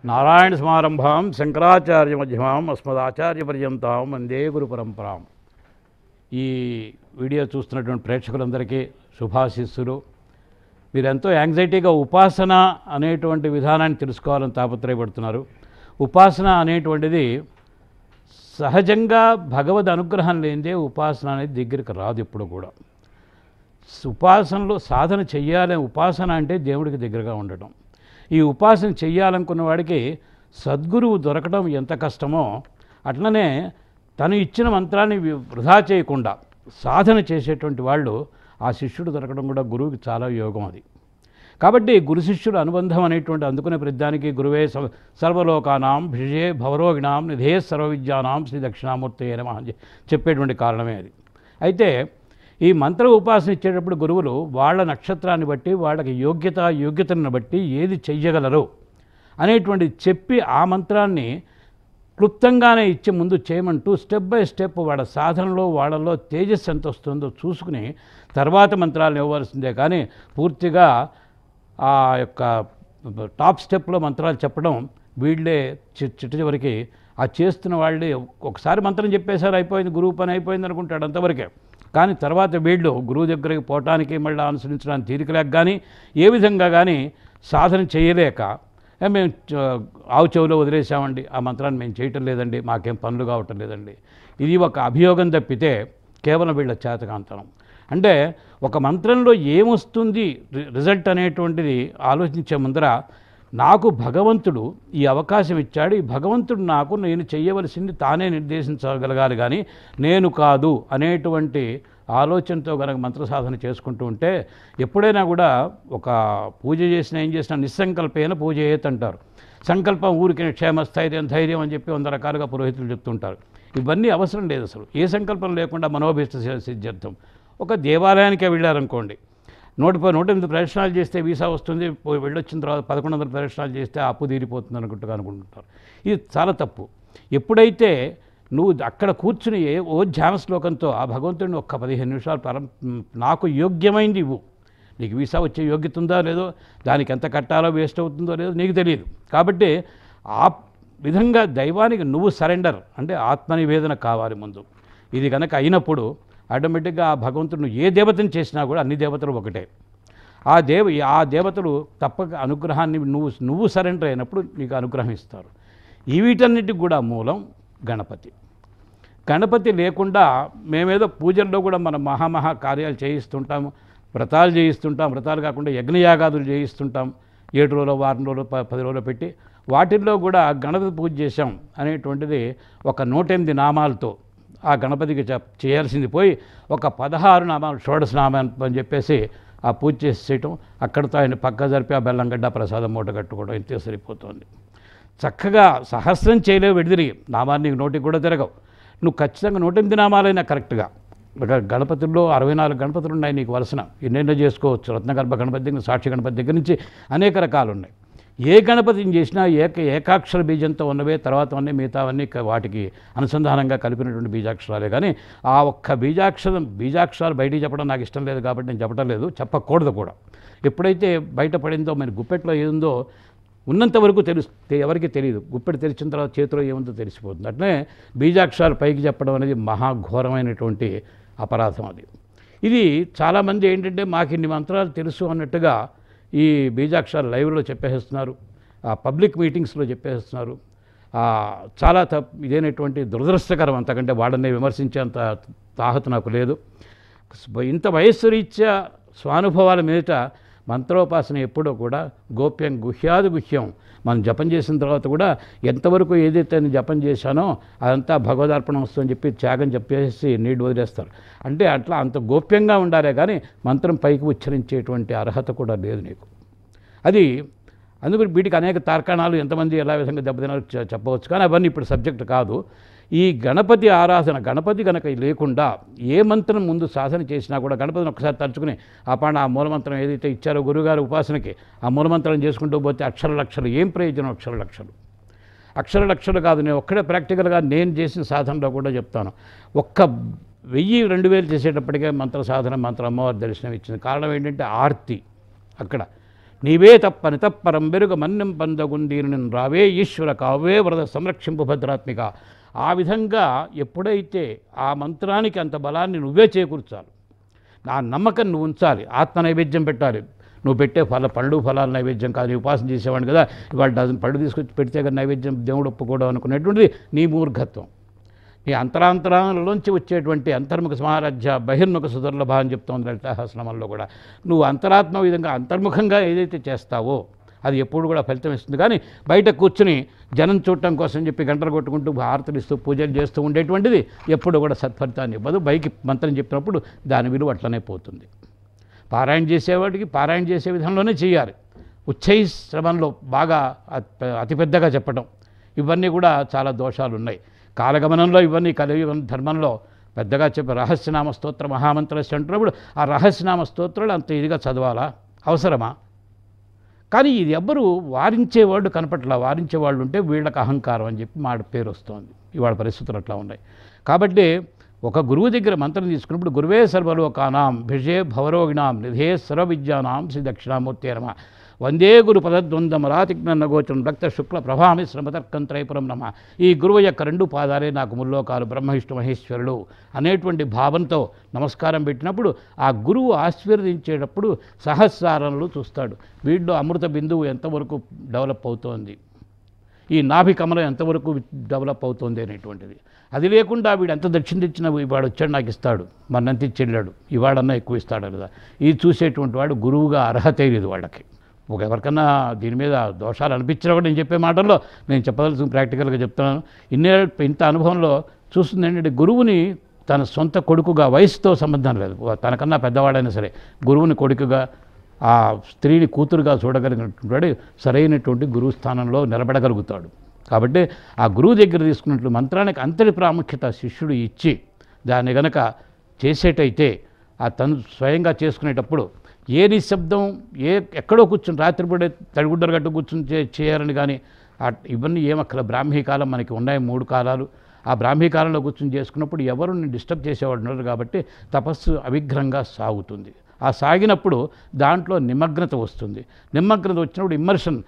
నారాయణ సమారంభాం శంకరాచార్య మధ్యమాం అస్మదాచార్య పర్యంతాం వందే గురు పరంపరాం ఈ వీడియో చూస్తున్నటువంటి ప్రేక్షకులందరికీ శుభాశిస్సులు మీరు ఎంతో యాంగ్జైటీగా ఉపాసన అనేటువంటి విధానాన్ని తెలుసుకోవాలని తాపత్రయపడుతున్నారు ఉపాసన అనేటువంటిది సహజంగా భగవద్ అనుగ్రహం లేనిదే ఉపాసన అనేది దగ్గరికి రాదు ఎప్పుడు కూడా ఉపాసనలో సాధన చెయ్యాలి ఉపాసన అంటే దేవుడికి దగ్గరగా ఉండటం ఈ ఉపాసన చెయ్యాలనుకున్న వాడికి సద్గురువు దొరకడం ఎంత కష్టమో అట్లనే తను ఇచ్చిన మంత్రాన్ని వి- వృధా చేయకుండా సాధన చేసేటువంటి వాళ్ళు ఆ శిష్యుడు దొరకడం కూడా గురువుకి చాలా యోగం అది కాబట్టి గురు శిష్యుడు అనుబంధం అనేటువంటి అందుకునే ప్రతిదానికి గురువే సర్వ- సర్వలోకానాం భిషే భవరోగిణాం నిధే సర్వ విద్యానాం శ్రీ దక్షిణామూర్తి నమ అని చెప్పేటువంటి కారణమే అది అయితే ఈ మంత్ర ఉపాసన ఇచ్చేటప్పుడు గురువులు వాళ్ళ నక్షత్రాన్ని బట్టి వాళ్ళకి యోగ్యత యోగ్యతను బట్టి ఏది చెయ్యగలరు అనేటువంటి చెప్పి ఆ మంత్రాన్ని క్లుప్తంగానే ఇచ్చి ముందు చేయమంటూ స్టెప్ బై స్టెప్ వాళ్ళ సాధనలో వాళ్ళలో తేజస్సు ఎంత వస్తుందో చూసుకుని తర్వాత మంత్రాలను ఇవ్వవలసిందే కానీ పూర్తిగా ఆ యొక్క టాప్ స్టెప్లో మంత్రాలు చెప్పడం వీళ్ళే చి- చిట్ట చివరికి ఆ చేస్తున్న వాళ్ళే ఒకసారి మంత్రం చెప్పేశారు అయిపోయింది గురువు పని అయిపోయింది అనుకుంటాడు అంతవరకే కానీ తర్వాత వీళ్ళు గురువు దగ్గరికి పోవటానికి మళ్ళీ అనుసరించడానికి తీరికలేక కానీ ఏ విధంగా కానీ సాధన చేయలేక "ఏ, మేము చ- ఆవు చెవిలో వదిలేసామండి ఆ మంత్రాన్ని మేము చేయటం లేదండి మాకేం పనులు కావటం లేదండి ఇది ఒక అభియోగం తప్పితే కేవలం వీళ్ళ చేతకాంతనం అంటే ఒక మంత్రంలో ఏమొస్తుంది రి- రిజల్ట్ అనేటువంటిది ఆలోచించే ముందర నాకు భగవంతుడు ఈ అవకాశం ఇచ్చాడు ఈ భగవంతుడు నాకు నేను చేయవలసింది తానే నిర్దేశించగలగాలి కానీ నేను కాదు అనేటువంటి ఆలోచనతో కనుక మంత్ర సాధన చేసుకుంటూ ఉంటే ఎప్పుడైనా కూడా ఒక పూజ చేసినా ఏం చేసినా నిస్సంకల్పైన పూజ చేయొద్దు అంటారు సంకల్పం ఊరికి క్షేమస్థైర్యం ధైర్యం అని చెప్పి వంద రకాలుగా పురోహితులు చెప్తుంటారు ఇవన్నీ అవసరం లేదు అసలు ఏ సంకల్పం లేకుండా మనోభీష్ట సి- సిద్ధ్యర్థం ఒక దేవాలయానికే వెళ్ళారనుకోండి నూట ప- నూట ఎనిమిది ప్రదక్షిణాలు చేస్తే వీసా వస్తుంది పోయి వెళ్ళొచ్చిన తర్వాత పదకొండు వందల ప్రదక్షిణాలు చేస్తే ఆ అప్పు తీరిపోతుంది అనుకుంటూ అనుకుంటుంటారు ఇది చాలా తప్పు ఎప్పుడైతే నువ్వు అక్కడ కూర్చుని ఏ ఓ ధ్యాన శ్లోకంతో ఆ భగవంతుడిని ఒక్క పదిహేను నిమిషాలు పరం నాకు యోగ్యమైంది ఇవ్వు నీకు వీసా వచ్చే యోగ్యత ఉందా లేదో దానికి ఎంత కట్టాలో వేస్ట్ అవుతుందో లేదో నీకు తెలియదు కాబట్టి ఆ విధంగా దైవానికి నువ్వు సరెండర్ అంటే ఆత్మనివేదన కావాలి ముందు ఇది కనుక అయినప్పుడు ఆటోమేటిక్గా ఆ భగవంతుడు నువ్వు ఏ దేవతను చేసినా కూడా అన్ని దేవతలు ఒకటే ఆ దేవ ఆ దేవతలు తప్పక అనుగ్రహాన్ని నువ్వు నువ్వు సరెండర్ అయినప్పుడు నీకు అనుగ్రహం ఇస్తారు ఈ వీటన్నిటికి కూడా మూలం గణపతి గణపతి లేకుండా మేమేదో పూజల్లో కూడా మనం మహామహా కార్యాలు చేయిస్తుంటాము వ్రతాలు చేయిస్తుంటాం వ్రతాలు కాకుండా యజ్ఞయాగాదులు చేయిస్తుంటాం ఏడు రోజులు వారం రోజులు ప- పది రోజులు పెట్టి వాటిల్లో కూడా గణపతి పూజ చేశాం అనేటువంటిది ఒక నూట ఎనిమిది నామాలతో ఆ గణపతికి చెప్ చేయాల్సింది పోయి ఒక పదహారు నామాలు షోడశ నామాలు అని చెప్పేసి ఆ పూజ చేసి చేయటం అక్కడితో ఆయన పక్క జరిపి ఆ బెల్లంగడ్డ ప్రసాదం మూట కట్టుకోవడం ఇంతే సరిపోతుంది చక్కగా సహస్రం చేయలేవు విడిదిరిగి నామాన్ని నీకు నోటికి కూడా తిరగవు నువ్వు ఖచ్చితంగా నూట ఎనిమిది నామాలైనా కరెక్ట్గా ఒక గణపతుల్లో అరవై నాలుగు గణపతులు ఉన్నాయి నీకు వలసన ఎన్నెన్నో చేసుకోవచ్చు రత్నగర్భ గణపతి దగ్గర సాక్షి గణపతి దగ్గర నుంచి అనేక రకాలు ఉన్నాయి ఏ గణపతిని చేసినా ఏక ఏకాక్షర బీజంతో ఉన్నవే తర్వాత అన్నీ మిగతావన్నీ క- వాటికి అనుసంధానంగా కలిపినటువంటి బీజాక్షరాలే కానీ ఆ ఒక్క బీజాక్షరం బీజాక్షరాలు బయటికి చెప్పడం నాకు ఇష్టం లేదు కాబట్టి నేను చెప్పడం లేదు చెప్పకూడదు కూడా ఎప్పుడైతే బయటపడిందో మరి గుప్పెట్లో ఏముందో ఉన్నంత వరకు తెలుసు తె- ఎవరికి తెలియదు గుప్పెడు తెరిచిన తర్వాత చేతిలో ఏముందో తెలిసిపోతుంది అట్లనే బీజాక్షరాలు పైకి చెప్పడం అనేది మహాఘోరమైనటువంటి అపరాధం అది ఇది చాలామంది ఏంటంటే మాకు ఇన్ని మంత్రాలు తెలుసు అన్నట్టుగా ఈ బీజాక్షరాలు లైవ్లో చెప్పేస్తున్నారు ఆ పబ్లిక్ మీటింగ్స్లో చెప్పేస్తున్నారు ఆ, చాలా తప్ ఇదేనటువంటి దురదృష్టకరం అంతకంటే వాళ్ళని విమర్శించేంత తాహత నాకు లేదు ఇంత వయస్సు రీత్యా స్వానుభవాల మీదట మంత్రోపాసన ఎప్పుడూ కూడా గోప్యం గుహ్యాది గుహ్యం మనం జపం చేసిన తర్వాత కూడా ఎంతవరకు ఏదైతే నేను జపం చేశానో అదంతా భగవదార్పణం వస్తుందని చెప్పి త్యాగం చెప్పేసి నీళ్ళు వదిలేస్తారు అంటే అట్లా అంత గోప్యంగా ఉండాలే కానీ మంత్రం పైకి ఉచ్చరించేటువంటి అర్హత కూడా లేదు నీకు అది అందుకు వీటికి అనేక తార్కాణాలు ఎంతమంది ఎలా విధంగా దెబ్బతినారో చె- చెప్పవచ్చు కానీ అవన్నీ ఇప్పుడు సబ్జెక్ట్ కాదు ఈ గణపతి ఆరాధన గణపతి గనక లేకుండా ఏ మంత్రం ముందు సాధన చేసినా కూడా గణపతిని ఒకసారి తలుచుకుని ఆ పాండ ఆ మూలమంత్రం ఏదైతే ఇచ్చారో గురుగారు ఉపాసనకి ఆ మూలమంత్రం చేసుకుంటూ పోతే అక్షర లక్షలు ఏం ప్రయోజనం అక్షర లక్షలు అక్షర లక్షలు కాదు నేను ఒక్కడే ప్రాక్టికల్గా నేను చేసిన సాధనలో కూడా చెప్తాను ఒక్క వెయ్యి రెండు వేలు చేసేటప్పటికే మంత్ర సాధన మంత్ర అమ్మవారి దర్శనం ఇచ్చింది కారణం ఏంటంటే ఆర్తి అక్కడ నీవే తప్పని తప్పరం వెరుగ మన్యం పందగుందీని రావే ఈశ్వర కావే వరద సంరక్షింపు భద్రాత్మిక ఆ విధంగా ఎప్పుడైతే ఆ మంత్రానికి అంత బలాన్ని నువ్వే చేకూర్చాలి నా నమ్మకం నువ్వు ఉంచాలి ఆత్మ నైవేద్యం పెట్టాలి నువ్వు పెట్టే ఫల పళ్ళు ఫలాల నైవేద్యం కాదు నీ ఉపాసన చేసేవాడిని కదా ఇవాళ డజన్ పళ్ళు తీసుకొచ్చి పెడితే కదా నైవేద్యం దేవుడు ఒప్పుకోవడం అనుకునేటువంటిది నీ మూర్ఘత్వం నీ అంతరాంతరాలలోంచి వచ్చేటువంటి అంతర్ముఖ సమారాధ్య బహిర్ముఖ సుదుర్లభ అని చెప్తోంది లలితాహాసనమంలో కూడా నువ్వు అంతరాత్మ విధంగా అంతర్ముఖంగా ఏదైతే చేస్తావో అది ఎప్పుడు కూడా ఫలితం ఇస్తుంది కానీ బయట కూర్చుని జనం చూడటం కోసం చెప్పి గంటలు కొట్టుకుంటూ హారతులు ఇస్తూ పూజలు చేస్తూ ఉండేటువంటిది ఎప్పుడు కూడా సత్ఫలితాన్ని ఇవ్వదు పైకి మంత్రం చెప్పినప్పుడు దాని విలువ అట్లనే పోతుంది పారాయణ చేసేవాడికి పారాయణ చేసే విధంలోనే చేయాలి ఉచ్చై శ్రమంలో బాగా అతి- అతిపెద్దగా చెప్పడం ఇవన్నీ కూడా చాలా దోషాలు ఉన్నాయి కాలగమనంలో ఇవన్నీ కలియుగ ధర్మంలో పెద్దగా చెప్పే రహస్యనామ స్తోత్ర మహామంత్రస్య అంటున్నప్పుడు ఆ రహస్యనామ స్తోత్రాలు అంత ఇదిగా చదవాలా అవసరమా కానీ ఇది ఎవ్వరు వారించేవాళ్ళు కనపట్ల వారించేవాళ్ళు ఉంటే వీళ్ళకి అహంకారం అని చెప్పి మాట పేరు వస్తుంది ఇవాళ పరిస్థితులు అట్లా ఉన్నాయి కాబట్టి ఒక గురువు దగ్గర మంత్రం తీసుకున్నప్పుడు గురువే సర్వలోకానాం భిషే భవరోగిణాం నిధే సర్వ విద్యానాం శ్రీ దక్షిణామూర్తి నమ వందే గురు పదద్వందమరాతిజ్ఞన్న గోచరం రక్త శుక్ల ప్రభామి శ్రమతర్కం త్రైపురం నమ ఈ గురువు యొక్క రెండు పాదాలే నాకు ముల్లోకాలు బ్రహ్మవిష్ణు మహేశ్వరుడు అనేటువంటి భావంతో నమస్కారం పెట్టినప్పుడు ఆ గురువు ఆశీర్వదించేటప్పుడు సహస్రారంలో చూస్తాడు వీళ్ళు అమృత బిందువు ఎంతవరకు డెవలప్ అవుతోంది ఈ నాభి కమలం ఎంతవరకు డెవలప్ అవుతుంది అనేటువంటిది అది లేకుండా వీడు ఎంత దక్షిణ తెచ్చినా వాడు వచ్చాడు నాకు ఇస్తాడు మన్నంత ఇచ్చి వెళ్ళాడు ఇవాడన్నా ఎక్కువ ఇస్తాడు కదా ఇది చూసేటువంటి వాడు గురువుగా అర్హత లేదు వాళ్ళకి ఒక ఎవరికన్నా దీని మీద దోషాలు అనిపించినా కూడా నేను చెప్పే మాటల్లో నేను చెప్పదలసిన ప్రాక్టికల్గా చెప్తున్నాను ఇన్నే ఇంత అనుభవంలో చూస్తుంది ఏంటంటే గురువుని తన సొంత కొడుకుగా వయసుతో సంబంధం లేదు తనకన్నా పెద్దవాడైనా సరే గురువుని కొడుకుగా ఆ స్త్రీని కూతురుగా చూడగలిగినటువంటి వాడు సరైనటువంటి గురువు స్థానంలో నిలబడగలుగుతాడు కాబట్టి ఆ గురువు దగ్గర తీసుకున్నట్లు మంత్రానికి అంతటి ప్రాముఖ్యత శిష్యుడు ఇచ్చి దాన్ని గనక చేసేటైతే ఆ తను స్వయంగా చేసుకునేటప్పుడు ఏ నిశ్శబ్దం ఏ ఎక్కడో కూర్చుని రాత్రిపూడే తడిగుడ్డలు గట్టు కూర్చుని చే చేయాలని కానీ ఆ ఇవన్నీ ఏమక్కల బ్రాహ్మీ కాలం మనకి ఉన్నాయి మూడు కాలాలు ఆ బ్రాహ్మీ కాలంలో కూర్చుని చేసుకున్నప్పుడు ఎవరు డిస్టర్బ్ చేసేవాడు ఉండరు కాబట్టి తపస్సు అవిఘ్నంగా సాగుతుంది ఆ సాగినప్పుడు దాంట్లో నిమగ్నత వస్తుంది నిమగ్నత వచ్చినప్పుడు ఇమ్మర్షన్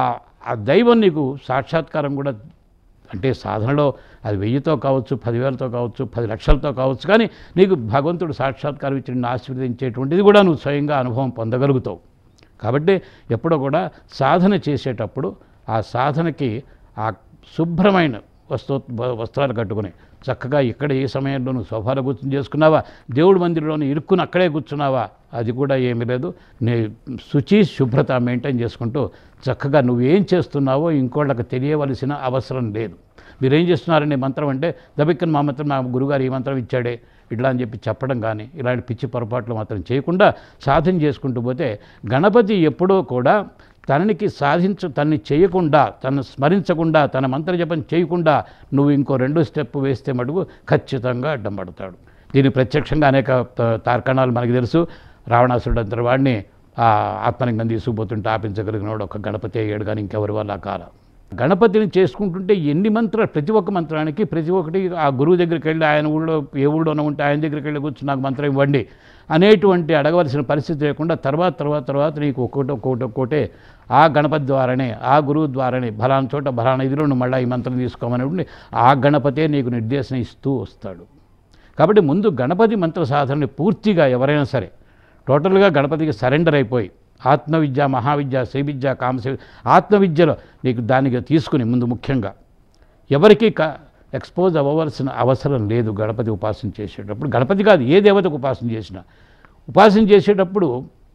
ఆ దైవం నీకు సాక్షాత్కారం కూడా అంటే సాధనలో అది వెయ్యితో కావచ్చు పదివేలతో కావచ్చు పది లక్షలతో కావచ్చు కానీ నీకు భగవంతుడు సాక్షాత్కారం ఇచ్చి నిన్ను ఆశీర్వదించేటువంటిది కూడా నువ్వు స్వయంగా అనుభవం పొందగలుగుతావు కాబట్టి ఎప్పుడో కూడా సాధన చేసేటప్పుడు ఆ సాధనకి ఆ శుభ్రమైన వస్తు వస్త్రాలు కట్టుకుని చక్కగా ఇక్కడ ఏ సమయంలో నువ్వు సోఫాలో కూర్చుని చేసుకున్నావా దేవుడి మందిరంలోని ఇరుక్కుని అక్కడే కూర్చున్నావా అది కూడా ఏమీ లేదు నీ శుచి శుభ్రత మెయింటైన్ చేసుకుంటూ చక్కగా నువ్వేం చేస్తున్నావో ఇంకోళ్ళకి తెలియవలసిన అవసరం లేదు మీరేం చేస్తున్నారనే మంత్రం అంటే దబిక్కన్ మా మంత్రం మా గురుగారు ఈ మంత్రం ఇచ్చాడే ఇట్లా అని చెప్పి చెప్పడం కానీ ఇలాంటి పిచ్చి పొరపాట్లు మాత్రం చేయకుండా సాధన చేసుకుంటూ పోతే గణపతి ఎప్పుడో కూడా తననికి సాధించ తనని చేయకుండా తనను స్మరించకుండా తన మంత్రజపం చేయకుండా నువ్వు ఇంకో రెండో స్టెప్ వేస్తే మటుకు ఖచ్చితంగా అడ్డం పడతాడు దీని ప్రత్యక్షంగా అనేక త- తార్కాణాలు మనకి తెలుసు రావణాసురుడు అంతటి వాడిని ఆ ఆత్మలింగం తీసుకుపోతుంటే ఆపించగలిగిన వాడు ఒక గణపతి అయ్యాడు కానీ ఇంకెవరి వల్ల కాల గణపతిని చేసుకుంటుంటే ఎన్ని మంత్రాలు ప్రతి ఒక్క మంత్రానికి ప్రతి ఒక్కటి ఆ గురువు దగ్గరికి వెళ్ళి ఆయన ఊళ్ళో ఏ ఊళ్ళోనో ఉంటే ఆయన దగ్గరికి వెళ్ళి కూర్చొని నాకు మంత్రం ఇవ్వండి అనేటువంటి అడగవలసిన పరిస్థితి లేకుండా తర్వాత తర్వాత తర్వాత నీకు ఒక్కొక్కటి ఒక్కొక్కటి ఒక్కొక్కటే ఆ గణపతి ద్వారానే ఆ గురువు ద్వారానే బలాన చోట బలాన ఇదిలో నువ్వు మళ్ళీ ఈ మంత్రం తీసుకోమని ఆ గణపతే నీకు నిర్దేశన ఇస్తూ వస్తాడు కాబట్టి ముందు గణపతి మంత్ర సాధనని పూర్తిగా ఎవరైనా సరే టోటల్గా గణపతికి సరెండర్ అయిపోయి ఆత్మవిద్య మహావిద్య శ్రీవిద్య కామశ ఆత్మవిద్యలో నీకు దానికి తీసుకుని ముందు ముఖ్యంగా ఎవరికి క ఎక్స్పోజ్ అవ్వవలసిన అవసరం లేదు గణపతి ఉపాసన చేసేటప్పుడు గణపతి కాదు ఏ దేవతకు ఉపాసన చేసినా ఉపాసన చేసేటప్పుడు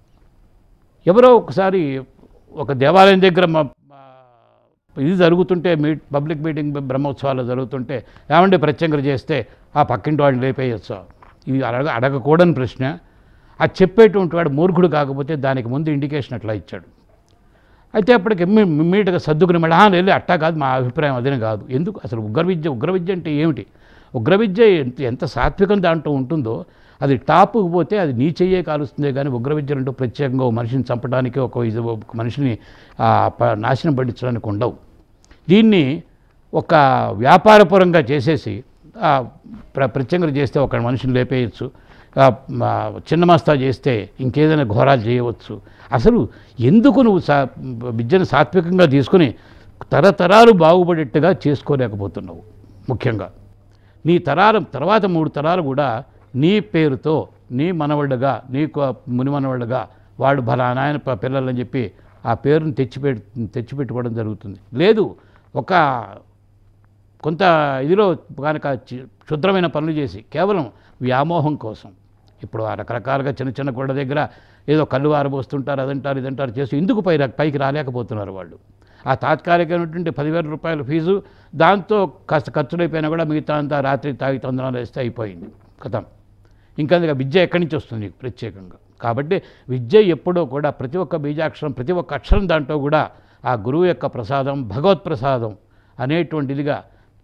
ఎవరో ఒకసారి ఒక దేవాలయం దగ్గర మా మా- ఇది జరుగుతుంటే మీ పబ్లిక్ మీటింగ్ బ్రహ్మోత్సవాలు జరుగుతుంటే ఏమంటే ప్రత్యంగర చేస్తే ఆ పక్కింటి వాడిని లేపేయచ్చా ఇది అడగ అడగకూడని ప్రశ్న అది చెప్పేటువంటి వాడు మూర్ఖుడు కాకపోతే దానికి ముందు ఇండికేషన్ అట్లా ఇచ్చాడు అయితే అప్పటికి ఇమ్మి- ఇమ్మీడియట్గా సర్దుకుని మళ్ళీ "ఆ, లేదు అట్టా కాదు మా అభిప్రాయం అదేనే కాదు ఎందుకు అసలు ఉగ్ర విద్య ఉగ్ర విద్య అంటే ఏమిటి ఉగ్ర విద్య ఎంత ఎంత సాత్వికం దాంట్లో ఉంటుందో అది టాప్కి పోతే అది నీ చెయ్యే కాలుస్తుందే కానీ ఉగ్ర విద్యలు అంటూ ప్రత్యేకంగా ఒక మనిషిని చంపడానికి ఒక ఇది ఒక మనిషిని ఆ, ప- నాశనం పట్టించడానికి ఉండవు దీన్ని ఒక వ్యాపారపరంగా చేసేసి ఆ, ప్ర ప్రత్యంగలు చేస్తే ఒక మనిషిని లేపేయచ్చు ఆ, మా చిన్న మస్తా చేస్తే ఇంకేదైనా ఘోరాలు చేయవచ్చు అసలు ఎందుకు నువ్వు సా విద్యను సాత్వికంగా తీసుకుని తరతరాలు బాగుపడేట్టుగా చేసుకోలేకపోతున్నావు ముఖ్యంగా నీ తరాలు తర్వాత మూడు తరాలు కూడా నీ పేరుతో నీ మనవళ్ళగా నీకు మునిమనవాళ్ళగా వాడు భలా నాయన ప- పిల్లలని చెప్పి ఆ పేరుని తెచ్చిపెట్ తెచ్చిపెట్టుకోవడం జరుగుతుంది లేదు ఒక కొంత ఇదిలో కనుక చి- క్షుద్రమైన పనులు చేసి కేవలం వ్యామోహం కోసం ఇప్పుడు ఆ రకరకాలుగా చిన్న చిన్న కొండ దగ్గర ఏదో కళ్ళు ఆరబోస్తుంటారు అదంటారు ఇదంటారు చేసి ఎందుకు పై పైకి రాలేకపోతున్నారు వాళ్ళు ఆ తాత్కాలికమైనటువంటి పదివేల రూపాయల ఫీజు దాంతో కాస్త ఖర్చులైపోయినా కూడా మిగతా అంతా రాత్రి తాగి తొందరలు వేస్తే అయిపోయింది కథం ఇంకా అందుకే విద్య ఎక్కడి నుంచి వస్తుంది నీకు ప్రత్యేకంగా కాబట్టి విద్య ఎప్పుడో కూడా ప్రతి ఒక్క బీజాక్షరం ప్రతి ఒక్క అక్షరం దాంట్లో కూడా ఆ గురువు యొక్క ప్రసాదం భగవత్ ప్రసాదం అనేటువంటిదిగా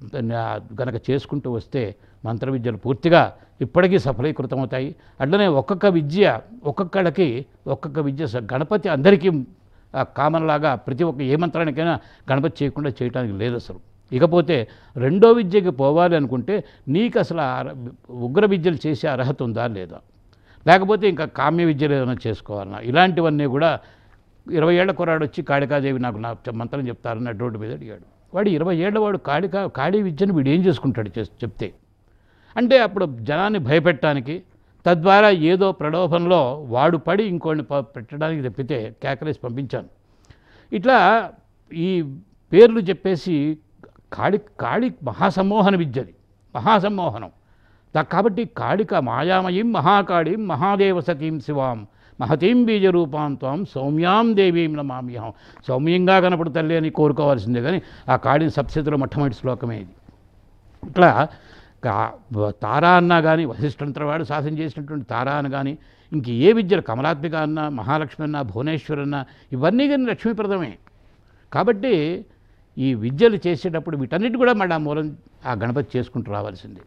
గనక చేసుకుంటూ వస్తే మంత్ర విద్యలు పూర్తిగా ఇప్పటికీ సఫలీకృతమవుతాయి అట్లనే ఒక్కొక్క విద్య ఒక్కొక్కళ్ళకి ఒక్కొక్క విద్య స- గణపతి అందరికీ ఆ కామన్ లాగా ప్రతి ఒక్క ఏ మంత్రానికైనా గణపతి చేయకుండా చేయడానికి లేదు అసలు ఇకపోతే రెండో విద్యకి పోవాలి అనుకుంటే నీకు అసలు ఆ అర- ఉగ్ర విద్యలు చేసే అర్హత ఉందా లేదా లేకపోతే ఇంకా కామ్య విద్యలు ఏదైనా చేసుకోవాలన్నా ఇలాంటివన్నీ కూడా ఇరవై ఏళ్ల కుర్రాడు వచ్చి కాళికాదేవి నాకు నా చె- మంత్రం చెప్తారని రోడ్డు మీద అడిగాడు వాడు ఇరవై ఏళ్ల వాడు కాళికా కాళీ విద్యను వీడు ఏం చేసుకుంటాడు చేస్- చెప్తే అంటే అప్పుడు జనాన్ని భయపెట్టడానికి తద్వారా ఏదో ప్రలోభంలో వాడు పడి ఇంకోడిని ప- పెట్టడానికి తప్పితే కేకలేసి పంపించాను ఇట్లా ఈ పేర్లు చెప్పేసి కాళి కాళి మహాసమ్మోహన విద్యది మహాసమ్మోహనం దా- కాబట్టి కాళిక మాయామయీం మహాకాళీం మహాదేవ సతీం శివాం మహతీం బీజరూపాం త్వం సౌమ్యాం దేవీం నమామ్యహం సౌమ్యంగా కనపడు తల్లి అని కోరుకోవాల్సిందే కానీ ఆ కాళిని సప్సితిలో మొట్టమొదటి శ్లోకమే ఇది ఇట్లా కా- వ- తారా అన్నా కానీ వశిష్ఠంత్రవాడు శాసనం చేసినటువంటి తారా అని కానీ ఇంక ఏ విద్యలు కమలాత్మిక అన్నా మహాలక్ష్మి అన్నా భువనేశ్వర్ అన్నా ఇవన్నీ కానీ లక్ష్మీప్రదమే కాబట్టి ఈ విద్యలు చేసేటప్పుడు వీటన్నిటి కూడా మళ్ళీ ఆ మూలం ఆ గణపతి చేసుకుంటూ రావాల్సిందే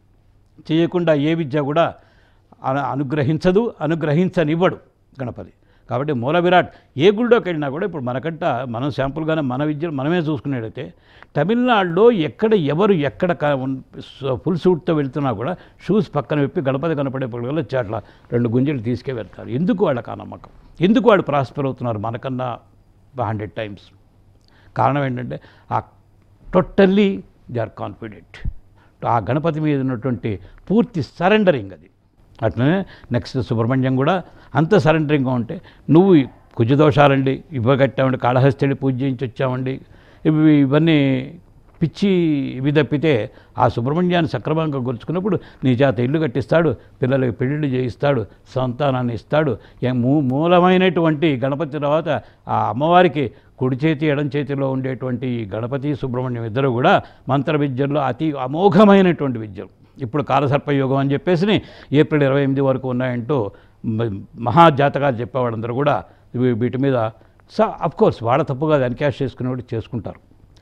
చేయకుండా ఏ విద్య కూడా అను- అనుగ్రహించదు అనుగ్రహించనివ్వడు గణపతి కాబట్టి మూల విరాట్ ఏ గుళ్ళోకి వెళ్ళినా కూడా ఇప్పుడు మనకంట మనం శాంపుల్గానే మన విద్యను మనమే చూసుకునేటైతే తమిళనాడులో ఎక్కడ ఎవరు ఎక్కడ క- ఉన్- స- ఫుల్ సూట్తో వెళ్తున్నా కూడా షూస్ పక్కన విప్పి గణపతి కనపడేప్పుడు అట్లా రెండు గుంజలు తీసుకే వెళ్తారు ఎందుకు వాళ్ళకి ఆ నమ్మకం ఎందుకు వాళ్ళు ప్రాస్పర్ అవుతున్నారు మనకన్నా హండ్రెడ్ టైమ్స్ కారణం ఏంటంటే ఆ టోటల్లీ దే ఆర్ కాన్ఫిడెంట్ ఆ గణపతి మీద ఉన్నటువంటి పూర్తి సరెండరింగ్ అది అట్లనే నెక్స్ట్ సుబ్రహ్మణ్యం కూడా అంత సరెండరింగ్గా ఉంటే నువ్వు కుజదోషాలండి ఇవ్వగట్టామండి కాళహస్తి పూజ చేయించి వచ్చామండి ఇవి ఇవన్నీ పిచ్చి ఇవి తప్పితే ఆ సుబ్రహ్మణ్యాన్ని సక్రమంగా గుర్చుకున్నప్పుడు నీ చేత ఇల్లు కట్టిస్తాడు పిల్లలకి పెళ్ళిళ్ళు చేయిస్తాడు సంతానాన్ని ఇస్తాడు ఏ మూ మూలమైనటువంటి గణపతి తర్వాత ఆ అమ్మవారికి కుడి చేతి ఎడం చేతిలో ఉండేటువంటి ఈ గణపతి సుబ్రహ్మణ్యం ఇద్దరు కూడా మంత్ర విద్యల్లో అతి అమోఘమైనటువంటి విద్యలు ఇప్పుడు కాలసర్పయోగం అని చెప్పేసి ఏప్రిల్ ఇరవై ఎనిమిది వరకు ఉన్నాయంటూ మ- మహాజాతకాలు చెప్పేవాళ్ళందరూ కూడా వీ- వీటి మీద స కోర్స్ వాళ్ళ తప్పుగా ఎన్కాష్ చేసుకునేవాడు చేసుకుంటారు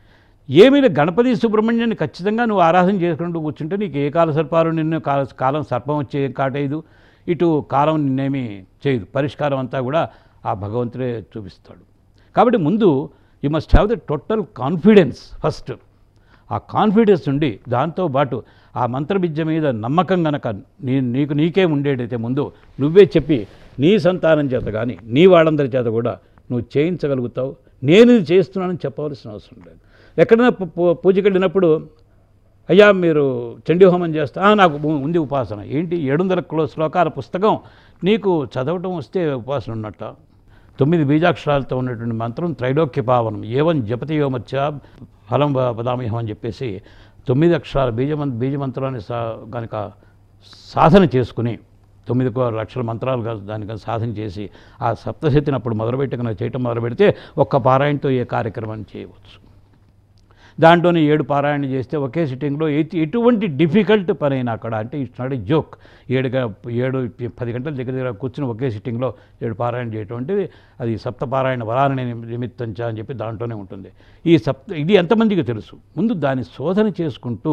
ఏమీ లేదు, గణపతి సుబ్రహ్మణ్యాన్ని ఖచ్చితంగా నువ్వు ఆరాధన చేసుకుంటూ కూర్చుంటే నీకు ఏ కాల సర్పాలు నిన్ను కాల కాలం సర్పం వచ్చి ఏం కాటేయదు ఇటు కాలం నిన్నేమీ చేయదు పరిష్కారం అంతా కూడా ఆ భగవంతుడే చూపిస్తాడు కాబట్టి ముందు you must have the total confidence first ఆ కాన్ఫిడెన్స్ ఉండి దాంతోపాటు ఆ మంత్ర విద్య మీద నమ్మకం గనక నీ నీకు నీకే ఉండేటైతే ముందు నువ్వే చెప్పి నీ సంతానం చేత కానీ నీ వాళ్ళందరి చేత కూడా నువ్వు చేయించగలుగుతావు నేను ఇది చేస్తున్నానని చెప్పవలసిన అవసరం లేదు ఎక్కడైనా పూ- పూ- పూజకి వెళ్ళినప్పుడు అయ్యా మీరు చండీ హోమం చేస్తా "ఆ, నాకు ఉ- ఉంది ఉపాసన ఏంటి ఏడు వందల కిలో శ్లోకాల పుస్తకం నీకు చదవటం వస్తే ఉపాసన ఉన్నట్ట తొమ్మిది బీజాక్షరాలతో ఉన్నటువంటి మంత్రం త్రైలోక్య పావనం ఏవం జపతి యోమత్య ఫలం వ- వదామ్యహం అని చెప్పేసి తొమ్మిది అక్షరాల బీజమం బీజమంత్రాన్ని సా కనుక సాధన చేసుకుని తొమ్మిది కో- లక్షల మంత్రాలు కాదు దానికి సాధన చేసి ఆ సప్తశతిని అప్పుడు మొదలుపెట్టి కనుక చేయటం మొదలు పెడితే ఒక్క పారాయణతో ఏ కార్యక్రమాన్ని చేయవచ్చు దాంట్లోనే ఏడు పారాయణ చేస్తే ఒకే సిట్టింగ్లో ఎటు ఎటువంటి డిఫికల్ట్ పని అయినా అక్కడ అంటే ఇట్స్ నాట్ ఏ జోక్ ఏడు గ- ఏడు పది గంటల దగ్గర దగ్గర కూర్చుని ఒకే సిట్టింగ్లో ఏడు పారాయణ చేయటం అంటే అది సప్త పారాయణ వరాలని నిమిత్తం చ అని చెప్పి దాంట్లోనే ఉంటుంది ఈ సప్త ఇది ఎంతమందికి తెలుసు ముందు దాన్ని శోధన చేసుకుంటూ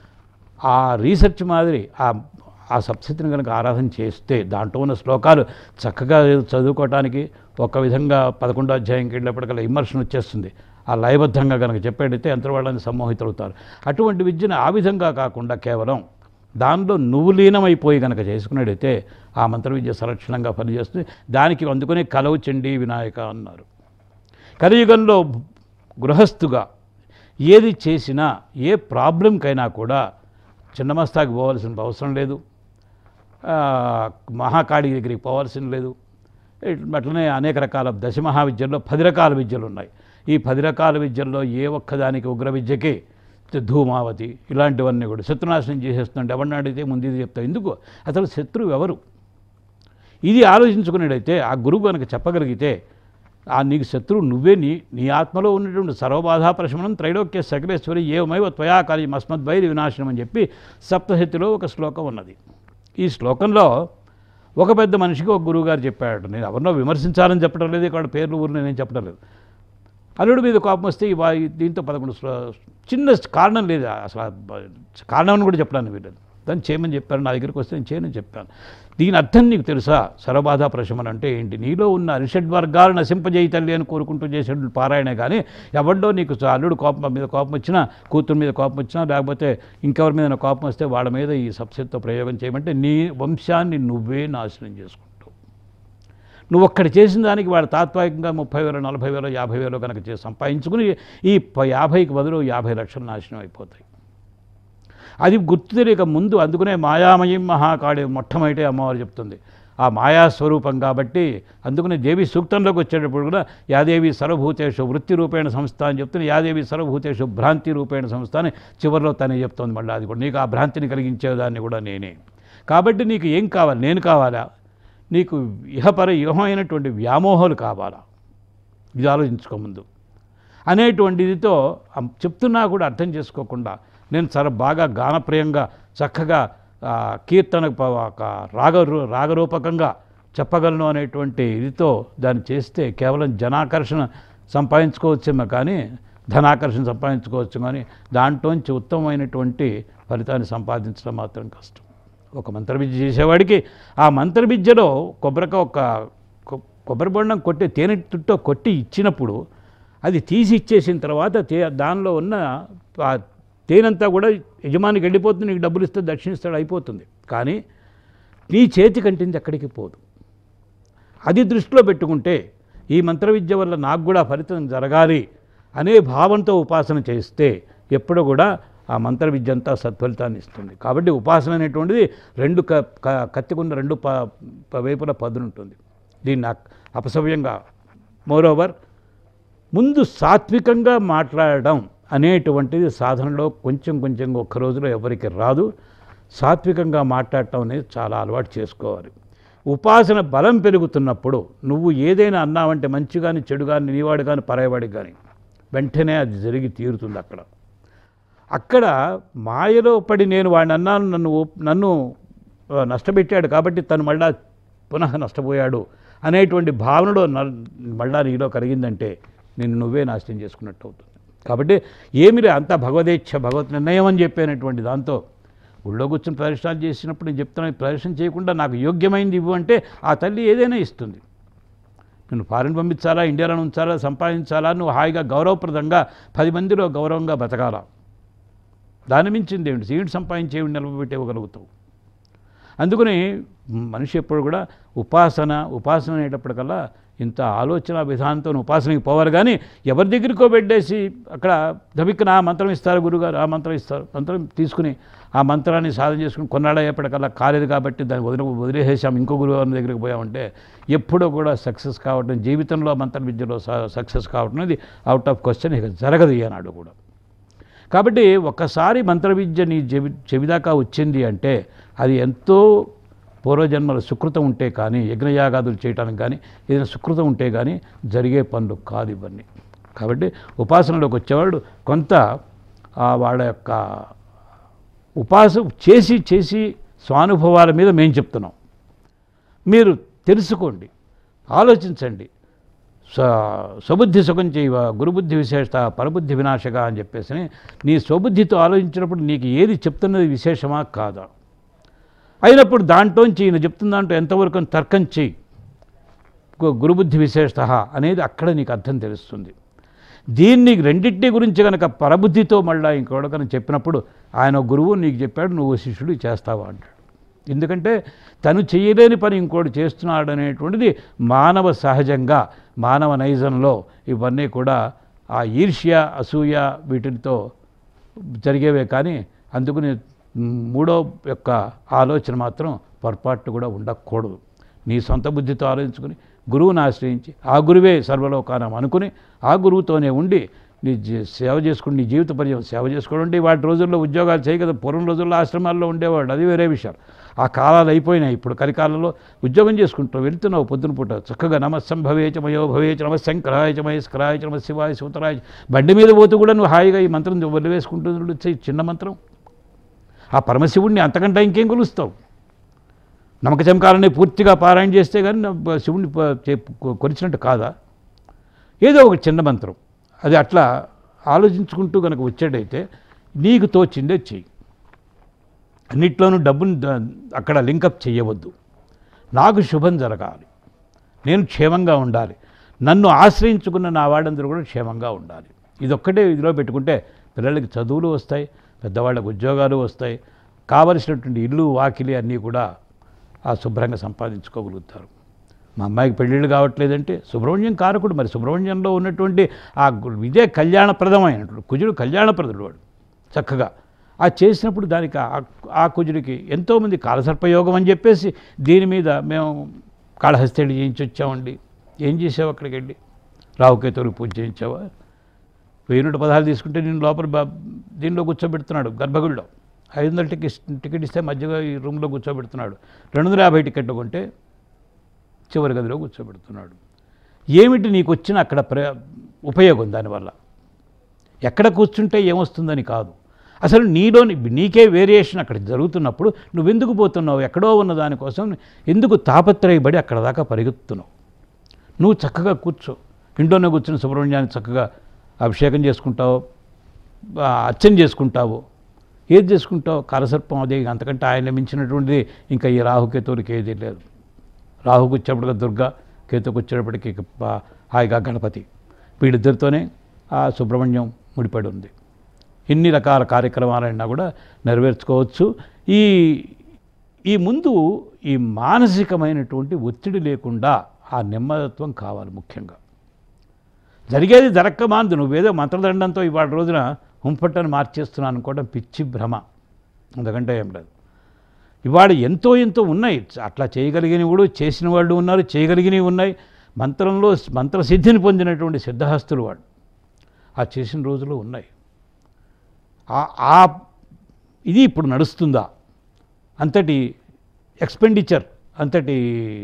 ఆ రీసెర్చ్ మాదిరి ఆ ఆ సప్తశతిని కనుక ఆరాధన చేస్తే దాంట్లో ఉన్న శ్లోకాలు చక్కగా చదువుకోవటానికి ఒక విధంగా పదకొండో అధ్యాయంకి వెళ్ళేప్పటికల్లా ఇమ్మర్షన్ వచ్చేస్తుంది ఆ లయబద్ధంగా కనుక చెప్పేటైతే యంత్రవాళ్ళని సమ్మోహితులవుతారు అటువంటి విద్యను ఆ విధంగా కాకుండా కేవలం దానిలో నువ్వు లీనమైపోయి కనుక చేసుకునేటైతే ఆ మంత్ర విద్య సంరక్షణంగా పనిచేస్తుంది దానికి అందుకునే కలవు చండీ వినాయక అన్నారు కలియుగంలో గృహస్థుగా ఏది చేసినా ఏ ప్రాబ్లంకైనా కూడా చిన్నమస్తాకి పోవాల్సిన అవసరం లేదు ఆ, మహాకాళి దగ్గరికి పోవాల్సిన లేదు ఇట్- అట్లనే అనేక రకాల దశ మహావిద్యల్లో పది రకాల విద్యలు ఉన్నాయి ఈ పది రకాల విద్యల్లో ఏ ఒక్కదానికి ఉగ్ర విద్యకి ధూమావతి ఇలాంటివన్నీ కూడా శత్రునాశనం చేసేస్తుంటే ఎవరిని అడిగితే ముందు ఇది చెప్తావు ఎందుకు అసలు శత్రువు ఎవరు ఇది ఆలోచించుకునేటైతే ఆ గురువు కనుక చెప్పగలిగితే ఆ నీకు శత్రువు నువ్వే నీ నీ ఆత్మలో ఉన్నటువంటి సర్వబాధా ప్రశమనం త్రైలోక్య సకలేశ్వరి ఏమైవ త్వయా కార్యం అస్మద్వైరి వినాశనం అని చెప్పి సప్తశతిలో ఒక శ్లోకం ఉన్నది ఈ శ్లోకంలో ఒక పెద్ద మనిషికి ఒక గురువుగారు చెప్పాడు నేను ఎవరినో విమర్శించాలని చెప్పడం లేదు ఇక్కడ పేర్లు ఊరిని నేను చెప్పడం లేదు అల్లుడి మీద కోపం వస్తే ఈ వా- దీంతో పదకొండు శ్లో- చిన్న కారణం లేదు అసలు ఆ బ- కారణం అని కూడా చెప్పడానికి వీలేదు దాన్ని చేయమని చెప్పారు నా దగ్గరికి వస్తే నేను చేయనని చెప్పాను దీని అర్థం నీకు తెలుసా సర్వబాధ ప్రశమనం అంటే ఏంటి నీలో ఉన్న అరిషడ్ వర్గాలు నశింపజేయి తల్లి అని కోరుకుంటూ చేసేటువంటి పారాయణే కానీ ఎవడో నీకు చ- అల్లుడు కోపం మీద కోపం వచ్చినా కూతురు మీద కోపం వచ్చినా లేకపోతే ఇంకెవరి మీద కోపం వస్తే వాళ్ళ మీద ఈ సబ్సిడీతో ప్రయోగం చేయమంటే నీ వంశాన్ని నువ్వే నాశనం చేసుకుంటావు నువ్వు ఒక్కటి చేసిన దానికి వాడు తాత్వికంగా ముప్పై వేలు నలభై వేలు యాభై వేలు కనుక చేసి సంపాదించుకుని ఈ ప- యాభైకి బదులు యాభై లక్షలు నాశనం అయిపోతాయి అది గుర్తు తెలియక ముందు అందుకునే మాయామయం మహాకాళి మొట్టమొదటి అమ్మవారు చెప్తుంది ఆ మాయా స్వరూపం కాబట్టి అందుకనే దేవి సూక్తంలోకి వచ్చేటప్పుడు కూడా యాదేవి సర్వభూతేషు వృత్తి రూపేణ సంస్థ అని చెప్తుంది యాదేవి సర్వభూతేషు భ్రాంతి రూపేణ సంస్థ అని చివరిలో తనే చెప్తుంది మళ్ళీ అది కూడా నీకు ఆ భ్రాంతిని కలిగించేదాన్ని కూడా నేనే కాబట్టి నీకు ఏం కావాలి నేను కావాలా నీకు ఇహపర ఇహమైనటువంటి వ్యామోహాలు కావాలా ఇది ఆలోచించుకో ముందు అనేటువంటిదితో అం- చెప్తున్నా కూడా అర్థం చేసుకోకుండా నేను చాలా బాగా గానప్రియంగా చక్కగా ఆ, కీర్తన ప- ఒక రాగ రూ- రాగరూపకంగా చెప్పగలను అనేటువంటి ఇదితో దాన్ని చేస్తే కేవలం జనాకర్షణ సంపాదించుకోవచ్చేమో కానీ ధనాకర్షణ సంపాదించుకోవచ్చు కానీ దాంట్లోంచి ఉత్తమమైనటువంటి ఫలితాన్ని సంపాదించడం మాత్రం కష్టం ఒక మంత్ర విద్య చేసేవాడికి ఆ మంత్ర విద్యలో కొబ్బరిక ఒక కొ- కొబ్బరి బొండం కొట్టి తేనె తుట్టో కొట్టి ఇచ్చినప్పుడు అది తీసి ఇచ్చేసిన తర్వాత తే దానిలో ఉన్న ఆ తేనంతా కూడా యజమానికి వెళ్ళిపోతుంది నీకు డబ్బులు ఇస్తే దక్షిణిస్తాడు అయిపోతుంది కానీ నీ చేతి కంటింది ఎక్కడికి పోదు అది దృష్టిలో పెట్టుకుంటే ఈ మంత్ర విద్య వల్ల నాకు కూడా ఫలితం జరగాలి అనే భావంతో ఉపాసన చేస్తే ఎప్పుడు కూడా ఆ మంత్ర విద్య అంతా సత్ఫలితాన్ని ఇస్తుంది కాబట్టి ఉపాసన అనేటువంటిది రెండు క క- కత్తికున్న రెండు ప ప- వైపుల పదునుంటుంది దీన్ని అక్- అపసవ్యంగా మోరోవర్ ముందు సాత్వికంగా మాట్లాడడం అనేటువంటిది సాధనలో కొంచెం కొంచెం ఒక్క రోజులో ఎవరికి రాదు సాత్వికంగా మాట్లాడటం అనేది చాలా అలవాటు చేసుకోవాలి ఉపాసన బలం పెరుగుతున్నప్పుడు నువ్వు ఏదైనా అన్నావంటే మంచి కానీ చెడు కానీ నీవాడు కానీ పరాయవాడికి కానీ వెంటనే అది జరిగి తీరుతుంది అక్కడ అక్కడ మాయలో పడి నేను వాడిని అన్నాను నన్ను ఒప్- నన్ను ఆ, నష్టపెట్టాడు కాబట్టి తను మళ్ళా పునః నష్టపోయాడు అనేటువంటి భావనలో న- మళ్ళా నీలో కలిగిందంటే నేను నువ్వే నాశనం చేసుకున్నట్టు అవుతుంది కాబట్టి ఏమిలే అంతా భగవదేచ్ఛ భగవత్ నిర్ణయం అని చెప్పేనటువంటి దాంతో ఊళ్ళో కూర్చొని ప్రదర్శనలు చేసినప్పుడు నేను చెప్తున్నాను ప్రదర్శన చేయకుండా నాకు యోగ్యమైంది ఇవ్వు అంటే ఆ తల్లి ఏదైనా ఇస్తుంది నేను ఫారిన్ పంపించాలా ఇండియాలో ఉంచాలా సంపాదించాలా నువ్వు హాయిగా గౌరవప్రదంగా పది మందిలో గౌరవంగా బతకాలా దాని మించింది ఏమిటి సీడ్ సంపాదించేవి నిలబెట్టి ఇవ్వగలుగుతావు అందుకని మనిషి ఎప్పుడు కూడా ఉపాసన ఉపాసన అనేటప్పటికల్లా ఇంత ఆలోచన విధానంతో ఉపాసనకి పోవాలి కానీ ఎవరి దగ్గరికో పెట్టేసి అక్కడ దబిక్కున ఆ మంత్రం ఇస్తారు గురుగారు ఆ మంత్రం ఇస్తారు మంత్రం తీసుకుని ఆ మంత్రాన్ని సాధన చేసుకుని కొన్నాళ్ళు అయ్యేప్పటికల్లా కాలేదు కాబట్టి దాన్ని వదిలి వదిలేసేసాం ఇంకో గురువారి దగ్గరికి పోయామంటే ఎప్పుడూ కూడా సక్సెస్ కావడం జీవితంలో మంత్ర విద్యలో సక్సెస్ కావడం అనేది అవుట్ ఆఫ్ క్వశ్చన్ ఇక జరగదు ఈనాడు కూడా కాబట్టి ఒక్కసారి మంత్ర విద్య నీ చెవి చెవిదాకా వచ్చింది అంటే అది ఎంతో పూర్వజన్మల సుకృతం ఉంటే కానీ యజ్ఞయాగాదులు చేయడానికి కానీ ఏదైనా సుకృతం ఉంటే కానీ జరిగే పనులు కాదు ఇవన్నీ కాబట్టి ఉపాసనలోకి వచ్చేవాడు కొంత ఆ వాళ్ళ యొక్క ఉపాసన చేసి చేసి స్వానుభవాల మీద మేము చెప్తున్నాం మీరు తెలుసుకోండి ఆలోచించండి స్వ స్వబుద్ధి సుఖం చేయవ గురుబుద్ధి విశేషత పరబుద్ధి వినాశక అని చెప్పేసి నీ స్వబుద్ధితో ఆలోచించినప్పుడు నీకు ఏది చెప్తున్నది విశేషమా కాదా అయినప్పుడు దాంట్లోంచి ఈయన చెప్తున్న దాంట్లో ఎంతవరకు అని తర్కం చేయి గు- గురుబుద్ధి విశేషత అనేది అక్కడ నీకు అర్థం తెలుస్తుంది దీన్ని రెండింటి గురించి కనుక పరబుద్ధితో మళ్ళీ ఇంకొకరిని చెప్పినప్పుడు ఆయన గురువు నీకు చెప్పాడు నువ్వు శిష్యుడు చేస్తావా అంటాడు ఎందుకంటే తను చేయలేని పని ఇంకోటి చేస్తున్నాడు అనేటువంటిది మానవ సహజంగా మానవ నైజంలో ఇవన్నీ కూడా ఆ ఈర్ష్య అసూయ వీటితో జరిగేవే కానీ అందుకని మూడో యొక్క ఆలోచన మాత్రం పొరపాటు కూడా ఉండకూడదు నీ సొంత బుద్ధితో ఆలోచించుకుని గురువుని ఆశ్రయించి ఆ గురువే సర్వలోకానం అనుకుని ఆ గురువుతోనే ఉండి నీ జీ- సేవ చేసుకుని నీ జీవిత పర్యం సేవ చేసుకోవడం అంటే వాటి రోజుల్లో ఉద్యోగాలు చేయ కదా పూర్వం రోజుల్లో ఆశ్రమాల్లో ఉండేవాడు అది వేరే విషయం ఆ కాలాలు అయిపోయినాయి ఇప్పుడు కలికాలంలో ఉద్యోగం చేసుకుంటూ వెళ్తున్నావు పొద్దున పూట చక్కగా నమస్సంభవేచ మయో భవేచ నమశంకరాయచ మహేశ్వరాయచ నమ శివాయ శివతరాయ బండి మీద పోతూ కూడా నువ్వు హాయిగా ఈ మంత్రం వదిలివేసుకుంటూ వచ్చే చిన్న మంత్రం ఆ పరమశివుణ్ణి అంతకంటే ఇంకేం కొలుస్తావు నమ్మక చమకాలని పూర్తిగా పారాయణ చేస్తే కానీ నా- శివుణ్ణి ప- చే- కొ- కొలిచినట్టు కాదా ఏదో ఒక చిన్న మంత్రం అది అట్లా ఆలోచించుకుంటూ కనుక వచ్చేటైతే నీకు తోచిందే చెయ్యి అన్నిట్లోనూ డబ్బుని ద- అక్కడ లింకప్ చేయవద్దు నాకు శుభం జరగాలి నేను క్షేమంగా ఉండాలి నన్ను ఆశ్రయించుకున్న నా వాడందరూ కూడా క్షేమంగా ఉండాలి ఇదొక్కటే ఇదిలో పెట్టుకుంటే పిల్లలకి చదువులు వస్తాయి పెద్దవాళ్ళకి ఉద్యోగాలు వస్తాయి కావలసినటువంటి ఇల్లు వాకిలి అన్నీ కూడా ఆ శుభ్రంగా సంపాదించుకోగలుగుతారు మా అమ్మాయికి పెళ్ళిళ్ళు కావట్లేదంటే సుబ్రహ్మణ్యం కారకుడు మరి సుబ్రహ్మణ్యంలో ఉన్నటువంటి ఆ గు- ఇదే కళ్యాణప్రదమైనటువంటి కుజుడు కళ్యాణప్రదుడు వాడు చక్కగా ఆ చేసినప్పుడు దానికి ఆ- ఆ కుజుడికి ఎంతోమంది కాలసర్పయోగం అని చెప్పేసి దీని మీద మేము కాళహస్తేళ్ళు చేయించి వచ్చామండి ఏం చేసావు అక్కడికి వెళ్ళి రావుకేతువులు పూజ చేయించావా వెయ్యి నూట పదహారు తీసుకుంటే నేను లోపల బా దీనిలో కూర్చోబెడుతున్నాడు గర్భగుడిలో ఐదు వందల టికెట్ టికెట్ ఇస్తే మధ్యగా ఈ రూమ్లో కూర్చోబెడుతున్నాడు రెండు వందల యాభై టికెట్లు కొంటే చివరి గదిలో కూర్చోబెడుతున్నాడు ఏమిటి నీకు వచ్చిన అక్కడ ప్ర ఉపయోగం దానివల్ల ఎక్కడ కూర్చుంటే ఏమొస్తుందని కాదు అసలు నీలోని నీకే వేరియేషన్ అక్కడ జరుగుతున్నప్పుడు నువ్వెందుకు పోతున్నావు ఎక్కడో ఉన్న దానికోసం ఎందుకు తాపత్రయపడి అక్కడ దాకా పరిగెత్తుతున్నావు నువ్వు చక్కగా కూర్చో ఇంట్లోనే కూర్చుని సుబ్రహ్మణ్యాన్ని చక్కగా అభిషేకం చేసుకుంటావు ఆ, అర్చన చేసుకుంటావు ఏది చేసుకుంటావు కాలసర్పం అదే అంతకంటే ఆయన మించినటువంటిది ఇంకా ఈ రాహుకేతువులకి ఏది లేదు రాహుకు వచ్చేప్పటికి దుర్గా కేతుకు వచ్చేటప్పటికి ఇక ప- హాయిగా గణపతి వీళ్ళిద్దరితోనే ఆ సుబ్రహ్మణ్యం ముడిపడి ఉంది ఎన్ని రకాల కార్యక్రమాలైనా కూడా నెరవేర్చుకోవచ్చు ఈ ఈ ముందు ఈ మానసికమైనటువంటి ఒత్తిడి లేకుండా ఆ నెమ్మదత్వం కావాలి ముఖ్యంగా జరిగేది జరక్కమాందు నువ్వేదో మంత్రదండంతో ఇవాళ రోజున హుంపట్టని మార్చేస్తున్నాను అనుకోవడం పిచ్చి భ్రమ అందుకంటే ఏం లేదు ఇవాళ ఎంతో ఎంతో ఉన్నాయి అట్లా చేయగలిగినవి కూడా చేసిన వాళ్ళు ఉన్నారు చేయగలిగినవి ఉన్నాయి మంత్రంలో మంత్రసిద్ధిని పొందినటువంటి సిద్ధహస్తులు వాళ్ళు ఆ చేసిన రోజులు ఉన్నాయి ఆ- ఆ ఇది ఇప్పుడు నడుస్తుందా అంతటి ఎక్స్పెండిచర్ అంతటి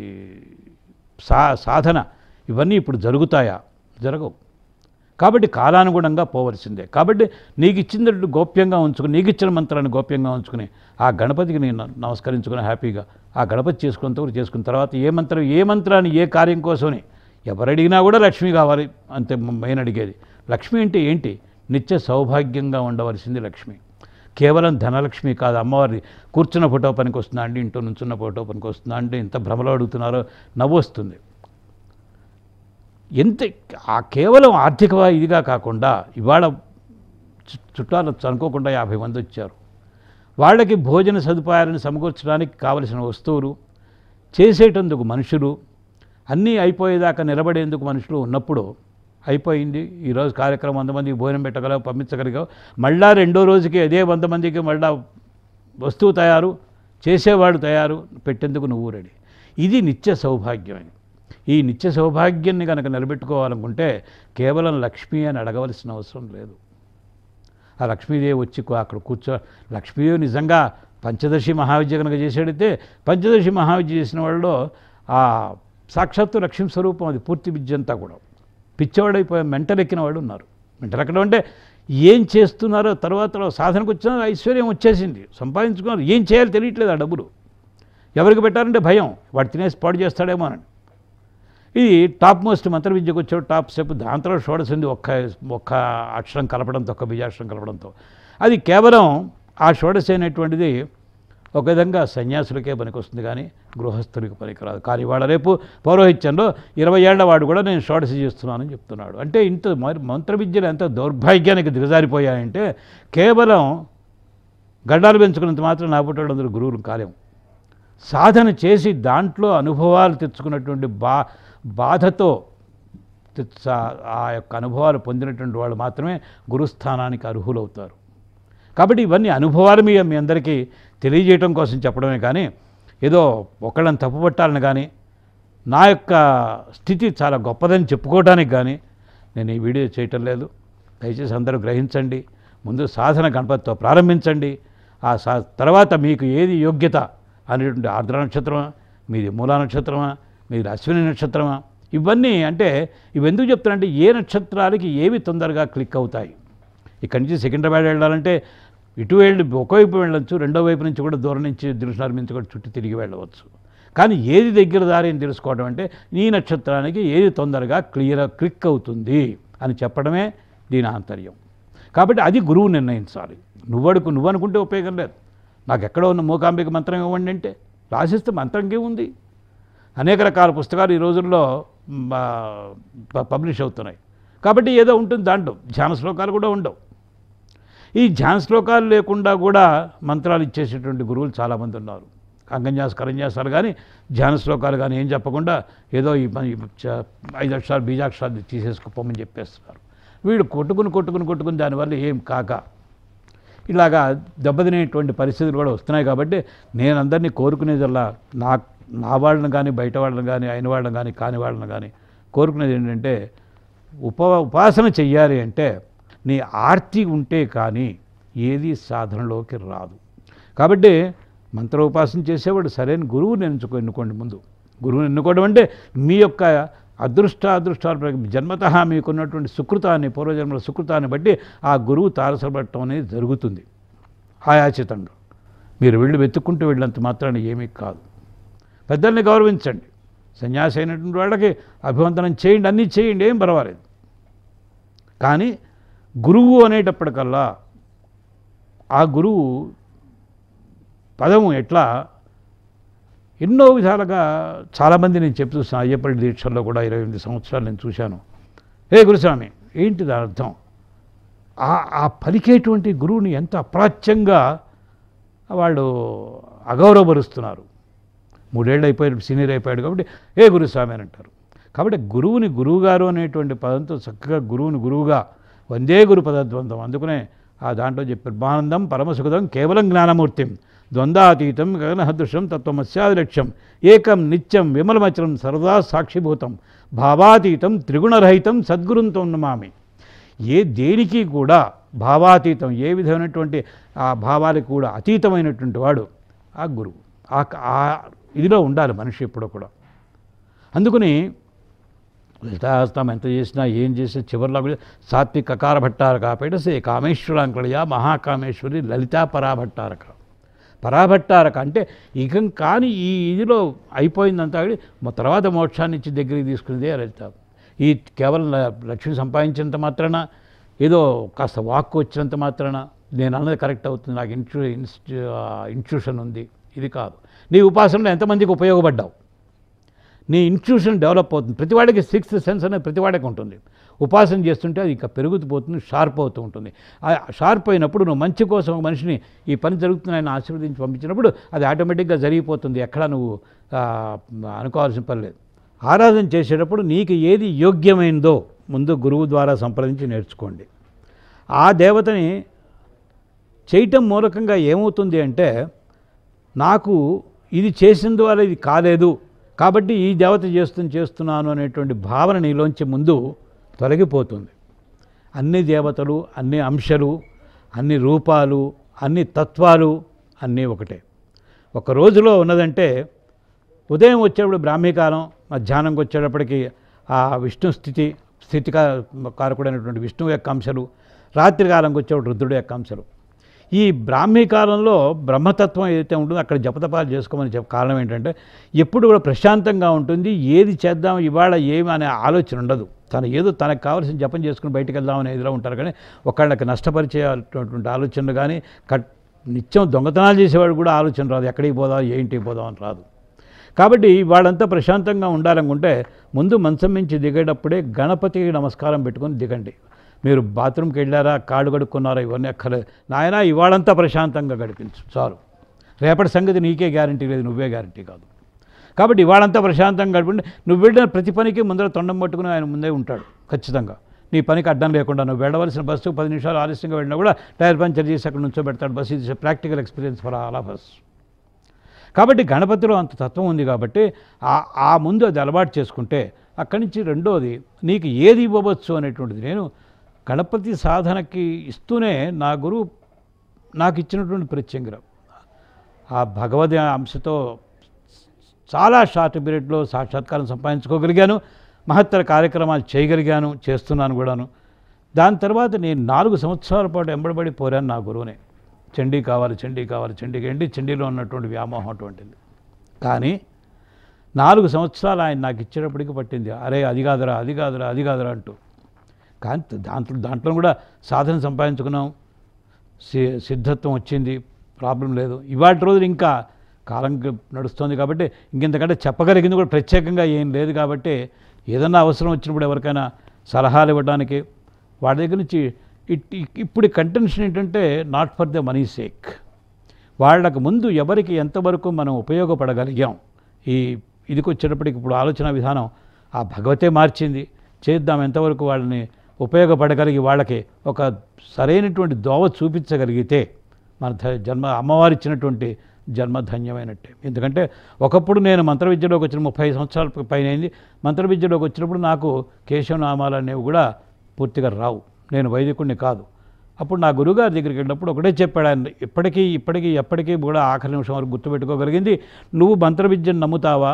సా సాధన ఇవన్నీ ఇప్పుడు జరుగుతాయా జరగవు కాబట్టి కాలానుగుణంగా పోవలసిందే కాబట్టి నీకు ఇచ్చినట్టు గోప్యంగా ఉంచుకుని నీకు ఇచ్చిన మంత్రాన్ని గోప్యంగా ఉంచుకుని ఆ గణపతికి నేను నమస్కరించుకుని హ్యాపీగా ఆ గణపతి చేసుకున్నంత వరకు చేసుకున్న తర్వాత ఏ మంత్రం ఏ మంత్రాన్ని ఏ కార్యం కోసమని ఎవరు అడిగినా కూడా లక్ష్మి కావాలి అంతే మెయిన్ అడిగేది లక్ష్మి అంటే ఏంటి నిత్య సౌభాగ్యంగా ఉండవలసింది లక్ష్మి కేవలం ధనలక్ష్మి కాదు అమ్మవారి కూర్చున్న ఫోటో పనికి వస్తుందా అండి ఇంట్లో నుంచున్న ఫోటో పనికి వస్తుందా అంటే ఇంత భ్రమలో అడుగుతున్నారో నవ్వు వస్తుంది ఎంత ఆ కేవలం ఆర్థిక ఇదిగా కాకుండా ఇవాళ చు- చుట్టాలు అనుకోకుండా యాభై మంది వచ్చారు వాళ్ళకి భోజన సదుపాయాలను సమకూర్చడానికి కావలసిన వస్తువులు చేసేటందుకు మనుషులు అన్నీ అయిపోయేదాకా నిలబడేందుకు మనుషులు ఉన్నప్పుడు అయిపోయింది ఈరోజు కార్యక్రమం వంద మందికి భోజనం పెట్టగలవు పంపించగలిగావు మళ్ళా రెండో రోజుకి అదే వంద మందికి మళ్ళా వస్తువు తయారు చేసేవాడు తయారు పెట్టేందుకు నువ్వు రెడీ ఇది నిత్య సౌభాగ్యం ఈ నిత్య సౌభాగ్యాన్ని కనుక నిలబెట్టుకోవాలనుకుంటే కేవలం లక్ష్మి అని అడగవలసిన అవసరం లేదు ఆ లక్ష్మీదేవి వచ్చి కూ- అక్కడ కూర్చో లక్ష్మీదేవి నిజంగా పంచదశి మహావిద్య కనుక చేసేటైతే పంచదశి మహావిద్య చేసిన వాళ్ళలో ఆ సాక్షాత్తు లక్ష్మీ స్వరూపం అది పూర్తి విద్య అంతా కూడా పిచ్చవాడైపోయి మెంటలెక్కిన వాళ్ళు ఉన్నారు మెంటలెక్కడం అంటే ఏం చేస్తున్నారో తర్వాత సాధనకు వచ్చిన ఐశ్వర్యం వచ్చేసింది సంపాదించుకున్నారు ఏం చేయాలో తెలియట్లేదు ఆ డబ్బులు ఎవరికి పెట్టారంటే భయం వాడు తినేసి పాడు చేస్తాడేమో అని ఇది టాప్ మోస్ట్ మంత్ర విద్యకు వచ్చే టాప్ స్టెప్ దాంట్లో షోడసింది ఒక్క ఒక్క అక్షరం కలపడంతో ఒక్క బీజాక్షరం కలపడంతో అది కేవలం ఆ షోడశ అనేటువంటిది ఒక విధంగా సన్యాసులకే పనికొస్తుంది కానీ గృహస్థులకు పనికిరాదు కానీ వాళ్ళ రేపు పౌరోహిత్యంలో ఇరవై ఏళ్ల వాడు కూడా నేను షోడశి చేస్తున్నానని చెప్తున్నాడు అంటే ఇంత మరి మంత్ర విద్యలు ఎంత దౌర్భాగ్యానికి దిగజారిపోయాయంటే కేవలం గడ్డాలు పెంచుకున్నంత మాత్రం నా పుట్టడందరూ గురువులు కాలేము సాధన చేసి దాంట్లో అనుభవాలు తెచ్చుకున్నటువంటి బా బాధతో తెచ్చ- ఆ యొక్క అనుభవాలు పొందినటువంటి వాళ్ళు మాత్రమే గురుస్థానానికి అర్హులవుతారు కాబట్టి ఇవన్నీ అనుభవాలు మీ మీ అందరికీ తెలియజేయటం కోసం చెప్పడమే కానీ ఏదో ఒకళ్ళని తప్పుపట్టాలని కానీ నా యొక్క స్థితి చాలా గొప్పదని చెప్పుకోవడానికి కానీ నేను ఈ వీడియో చేయటం లేదు దయచేసి అందరూ గ్రహించండి ముందు సాధన గణపతితో ప్రారంభించండి ఆ సా తర్వాత మీకు ఏది యోగ్యత అనేటువంటి ఆర్ద్ర నక్షత్రమా మీది మూలా నక్షత్రమా మీది అశ్విని నక్షత్రమా ఇవన్నీ అంటే ఇవి ఎందుకు చెప్తానంటే ఏ నక్షత్రాలకి ఏవి తొందరగా క్లిక్ అవుతాయి ఇక్కడి నుంచి సికింద్రాబాద్ వెళ్ళాలంటే ఇటు వెళ్ళి ఒకవైపు వెళ్ళొచ్చు రెండో వైపు నుంచి కూడా దూరం నుంచి దిరుసునార్ నుంచి కూడా చుట్టూ తిరిగి వెళ్ళవచ్చు కానీ ఏది దగ్గర దారి అని తెలుసుకోవడం అంటే ఈ నక్షత్రానికి ఏది తొందరగా క్లియర్ క్లిక్ అవుతుంది అని చెప్పడమే దీని ఆంతర్యం కాబట్టి అది గురువు నిర్ణయించాలి నువ్వడుకు నువ్వు అనుకుంటే ఉపయోగం లేదు నాకు ఎక్కడో ఉన్న మూకాంబిక మంత్రం ఇవ్వండి అంటే రాసిస్తే మంత్రంకే ఉంది అనేక రకాల పుస్తకాలు ఈ రోజుల్లో మ్, ఆ, ప- పబ్లిష్ అవుతున్నాయి కాబట్టి ఏదో ఉంటుంది దాంట్లో ధ్యాన శ్లోకాలు కూడా ఉండవు ఈ ధ్యాన శ్లోకాలు లేకుండా కూడా మంత్రాలు ఇచ్చేసేటువంటి గురువులు చాలామంది ఉన్నారు అంగన్యాస కరంజాసాలు కానీ ధ్యాన శ్లోకాలు కానీ ఏం చెప్పకుండా ఏదో ఈ మన- ఈ చ- ఐదు అక్షరాలు బీజాక్షరాలు తీసేసుకుపోమని చెప్పేస్తున్నారు వీడు కొట్టుకుని కొట్టుకుని కొట్టుకుని దానివల్ల ఏం కాక ఇలాగా దెబ్బతినేటువంటి పరిస్థితులు కూడా వస్తున్నాయి కాబట్టి నేను అందరినీ కోరుకునేదల్లా నా నా వాళ్ళని కానీ బయట వాళ్ళని కానీ అయిన వాళ్ళని కానీ కాని వాళ్ళని కానీ కోరుకునేది ఏంటంటే ఉప ఉపాసన చెయ్యాలి అంటే నీ ఆర్తి ఉంటే కానీ ఏది సాధనలోకి రాదు కాబట్టి మంత్రోపాసన చేసేవాడు సరైన గురువుని ఎంచుకో ఎన్నుకోండి ముందు గురువుని ఎన్నుకోవడం అంటే మీ యొక్క అదృష్ట అదృష్టాల ప్రకారం జన్మత మీకున్నటువంటి సుకృతాన్ని పూర్వజన్మల సుకృతాన్ని బట్టి ఆ గురువు తారసపడటం అనేది జరుగుతుంది ఆయాచితంగా మీరు వెళ్ళి వెతుక్కుంటూ వెళ్ళినంత మాత్రాన ఏమీ కాదు పెద్దల్ని గౌరవించండి సన్యాసి అయినటువంటి వాళ్ళకి అభివందనం చేయండి అన్నీ చేయండి ఏం పర్వాలేదు కానీ గురువు అనేటప్పటికల్లా ఆ గురువు పదము ఎట్లా ఎన్నో విధాలుగా చాలామంది నేను చెప్తూ చూసాను అయ్యప్పటి దీక్షల్లో కూడా ఇరవై ఎనిమిది సంవత్సరాలు నేను చూశాను ఏ గురుస్వామి ఏంటి దాని అర్థం ఆ ఆ పలికేటువంటి గురువుని ఎంత అప్రాచ్యంగా వాళ్ళు అగౌరవపరుస్తున్నారు మూడేళ్ళు అయిపోయాడు సీనియర్ అయిపోయాడు కాబట్టి ఏ గురుస్వామి అని అంటారు కాబట్టి గురువుని గురువుగారు అనేటువంటి పదంతో చక్కగా గురువుని గురువుగా వందే గురు పదద్వంతం అందుకనే ఆ దాంట్లో చెప్పారు బ్రహ్మానందం పరమసుఖదం కేవలం జ్ఞానమూర్తిం ద్వంద్వాతీతం గగనహదృశం తత్వమస్యాది లక్ష్యం ఏకం నిత్యం విమలమచలం సరదా సాక్షిభూతం భావాతీతం త్రిగుణరహితం సద్గురుంతో నమామి ఏ దేనికి కూడా భావాతీతం ఏ విధమైనటువంటి ఆ భావాలకు కూడా అతీతమైనటువంటి వాడు ఆ గురువు ఆ ఆ ఇదిలో ఉండాలి మనిషి ఎప్పుడో కూడా అందుకని లలితాహస్తం ఎంత చేసినా ఏం చేసినా చివరిలో కూడా సాత్విక కకార భట్టారక పేటసే కామేశ్వరాంకళయ మహాకామేశ్వరి లలితా పరాభట్టారక పరాభట్టారక అంటే ఇక కానీ ఈ ఇదిలో అయిపోయిందంతా కూడా మొ- తర్వాత మోక్షాన్ని ఇచ్చి దగ్గరికి తీసుకునేదే లలిత ఈ కేవలం ల- లక్ష్మి సంపాదించినంత మాత్రాన ఏదో కాస్త వాక్కు వచ్చినంత మాత్రాన నేను అన్నది కరెక్ట్ అవుతుంది నాకు ఇన్స్టి ఇన్స్టి ఇన్స్టిట్యూషన్ ఉంది ఇది కాదు నీ ఉపాసనలో ఎంతమందికి ఉపయోగపడ్డావు నీ ఇన్స్టిట్యూషన్ డెవలప్ అవుతుంది ప్రతివాడికి సిక్స్త్ సెన్స్ అనేది ప్రతివాడికి ఉంటుంది ఉపాసన చేస్తుంటే అది ఇంకా పెరుగుతూ పోతుంది షార్ప్ అవుతూ ఉంటుంది ఆ షార్ప్ అయినప్పుడు నువ్వు మంచి కోసం ఒక మనిషిని ఈ పని జరుగుతుందని ఆశీర్వదించి పంపించినప్పుడు అది ఆటోమేటిక్గా జరిగిపోతుంది ఎక్కడ నువ్వు ఆ, అనుకోవాల్సిన పని లేదు ఆరాధన చేసేటప్పుడు నీకు ఏది యోగ్యమైందో ముందు గురువు ద్వారా సంప్రదించి నేర్చుకోండి ఆ దేవతని చేయటం మూలకంగా ఏమవుతుంది అంటే నాకు ఇది చేసిన ద్వారా ఇది కాలేదు కాబట్టి ఈ దేవత చేస్తు చేస్తున్నాను అనేటువంటి భావన నీలోంచి ముందు తొలగిపోతుంది అన్ని దేవతలు అన్ని అంశాలు అన్ని రూపాలు అన్ని తత్వాలు అన్నీ ఒకటే ఒక రోజులో ఉన్నదంటే ఉదయం వచ్చేటప్పుడు బ్రాహ్మీకాలం మధ్యాహ్నంకి వచ్చేటప్పటికి ఆ విష్ణు స్థితి స్థితి కారకుడైనటువంటి విష్ణువు యొక్క అంశాలు రాత్రి కాలంకి వచ్చేటప్పుడు రుద్రుడు యొక్క అంశాలు ఈ బ్రాహ్మీ కాలంలో బ్రహ్మతత్వం ఏదైతే ఉంటుందో అక్కడ జపతపాలు చేసుకోమని చెప్ప కారణం ఏంటంటే ఎప్పుడు కూడా ప్రశాంతంగా ఉంటుంది ఏది చేద్దాం ఇవాళ ఏమి అనే ఆలోచన ఉండదు తను ఏదో తనకు కావాల్సిన జపం చేసుకుని బయటికి వెళ్దాం అనే ఇదిలో ఉంటారు కానీ ఒకళ్ళకి నష్టపరిచేటువంటి ఆలోచనలు కానీ కట్ నిత్యం దొంగతనాలు చేసేవాడు కూడా ఆలోచన రాదు ఎక్కడికి పోదాం ఏంటికి పోదాం అని రాదు కాబట్టి వాళ్ళంతా ప్రశాంతంగా ఉండాలనుకుంటే ముందు మంచం నుంచి దిగేటప్పుడే గణపతికి నమస్కారం పెట్టుకొని దిగండి మీరు బాత్రూమ్కి వెళ్ళారా కాళ్ళు కడుక్కున్నారా ఇవన్నీ అక్కర్లేదు నాయన ఇవాళంతా ప్రశాంతంగా గడిపించు చాలు రేపటి సంగతి నీకే గ్యారంటీ లేదు నువ్వే గ్యారంటీ కాదు కాబట్టి ఇవాళంతా ప్రశాంతంగా గడిపండి నువ్వు వెళ్ళిన ప్రతి పనికి ముందర తొండం పట్టుకుని ఆయన ముందే ఉంటాడు ఖచ్చితంగా నీ పనికి అడ్డం లేకుండా నువ్వు వెళ్ళవలసిన బస్సు పది నిమిషాలు ఆలస్యంగా వెళ్ళినా కూడా టైర్ పంచర్ చేసి అక్కడ నుంచో పెడతాడు బస్సు ఇది practical experience for all of us కాబట్టి గణపతిలో అంత తత్వం ఉంది కాబట్టి ఆ ఆ ముందు అది అలవాటు చేసుకుంటే అక్కడి నుంచి రెండోది నీకు ఏది ఇవ్వవచ్చు అనేటువంటిది నేను గణపతి సాధనకి ఇస్తూనే నా గురువు నాకు ఇచ్చినటువంటి ప్రత్యంగిరం ఆ భగవద్ అంశతో చాలా షార్ట్ పీరియడ్లో సాక్షాత్కారం సంపాదించుకోగలిగాను మహత్తర కార్యక్రమాలు చేయగలిగాను చేస్తున్నాను కూడాను దాని తర్వాత నేను నాలుగు సంవత్సరాల పాటు ఎంబడబడి పోరాను నా గురువునే చండీ కావాలి చండీ కావాలి చండీకి ఎండి చండీలో ఉన్నటువంటి వ్యామోహం అటువంటిది కానీ నాలుగు సంవత్సరాలు ఆయన నాకు ఇచ్చేటప్పటికి పట్టింది అరే అది కాదురా అది కాదురా అది కాదురా అంటూ కానీ దాంట్లో దాంట్లో కూడా సాధన సంపాదించుకున్నాం సి- సిద్ధత్వం వచ్చింది ప్రాబ్లం లేదు ఇవాళ రోజులు ఇంకా కాలం గ- నడుస్తుంది కాబట్టి ఇంకెంతకంటే చెప్పగలిగింది కూడా ప్రత్యేకంగా ఏం లేదు కాబట్టి ఏదన్నా అవసరం వచ్చినప్పుడు ఎవరికైనా సలహాలు ఇవ్వడానికి వాడి దగ్గర నుంచి ఇట్ ఇప్పుడు కంటెన్షన్ ఏంటంటే not for the money sake వాళ్ళకు ముందు ఎవరికి ఎంతవరకు మనం ఉపయోగపడగలిగాం ఈ ఇదికి వచ్చేటప్పటికి ఇప్పుడు ఆలోచన విధానం ఆ భగవతే మార్చింది చేద్దాం ఎంతవరకు వాళ్ళని ఉపయోగపడగలిగి వాళ్ళకి ఒక సరైనటువంటి దోవ చూపించగలిగితే మన ధ- జన్మ అమ్మవారు ఇచ్చినటువంటి జన్మ ధన్యమైనట్టే ఎందుకంటే ఒకప్పుడు నేను మంత్ర విద్యలోకి వచ్చిన ముప్పై సంవత్సరాల పైన అయింది మంత్ర విద్యలోకి వచ్చినప్పుడు నాకు కేశవనామాలు అనేవి కూడా పూర్తిగా రావు నేను వైదికుడిని కాదు అప్పుడు నా గురుగారి దగ్గరికి వెళ్ళినప్పుడు ఒకటే చెప్పాడు ఆయన ఇప్పటికీ ఇప్పటికీ ఎప్పటికీ కూడా ఆఖరి నిమిషం వరకు గుర్తుపెట్టుకోగలిగింది నువ్వు మంత్ర విద్యను నమ్ముతావా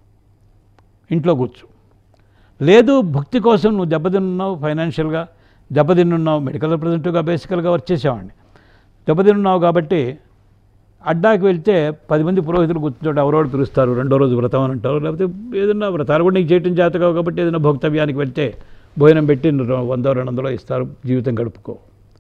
ఇంట్లో కూర్చో లేదు భక్తి కోసం నువ్వు దెబ్బతిన్నావు ఫైనాన్షియల్గా దెబ్బతిన్నున్నావు మెడికల్ రిప్రజెంటేటివ్గా బేసికల్గా వర్క్ చేసేవాడిని దెబ్బతిన్నావు కాబట్టి అడ్డాకి వెళ్తే పది మంది పురోహితులు కూర్చుంటే ఎవరోడు పిలుస్తారు రెండో రోజు వ్రతం అని అంటారు లేకపోతే ఏదైనా వ్రతాలు కూడా నీకు చేయటం చేత కావు కాబట్టి ఏదైనా భోక్తవ్యానికి వెళ్తే భోజనం పెట్టి ర- వందో రెండు వందలో ఇస్తారు జీవితం గడుపుకో